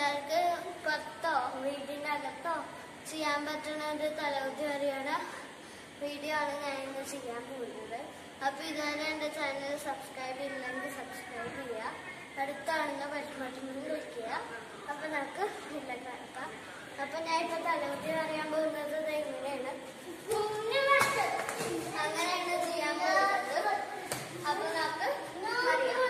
പിള്ളേർക്ക് പുറത്തോ വീടിന്റെ അകത്തോ ചെയ്യാൻ പറ്റുന്ന ഒരു തലകുത്തി വരെയുടെ വീഡിയോ ആണ് ഞാൻ ഇന്ന് ചെയ്യാൻ പോകുന്നത് അപ്പൊ ഇതുവരെ എന്റെ ചാനൽ സബ്സ്ക്രൈബ് ചെയ്തില്ലെങ്കിൽ സബ്സ്ക്രൈബ് ചെയ്യുക അടുത്താണെന്ന ബട്ടണിൽ ക്ലിക്ക് ചെയ്യുക അപ്പൊ നമുക്ക് ഇല്ല കിടക്കാം അപ്പൊ ഞാൻ ഇപ്പൊ തലകുത്തി പറയാൻ പോകുന്നത് ദേ ഇങ്ങനെയാണ് അങ്ങനെയാണ് ചെയ്യാൻ പോകുന്നത് അപ്പൊ നമുക്ക് അറിയാം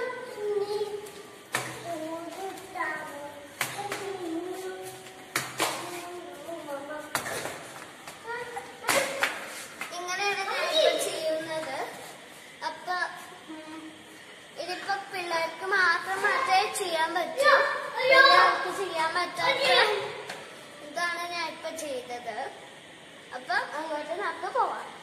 ഇങ്ങനെയാണ് ഞാനിപ്പോ ചെയ്യുന്നത് അപ്പൊ ഉം, ഇതിപ്പോ പിള്ളേർക്ക് മാത്രം മാത്രമേ ചെയ്യാൻ പറ്റൂ പിള്ളേർക്ക് ചെയ്യാൻ പറ്റാത്ത ഇതാണ് ഞാൻ ഇപ്പൊ ചെയ്തത് അപ്പൊ അങ്ങോട്ട് നമുക്ക് പോവാം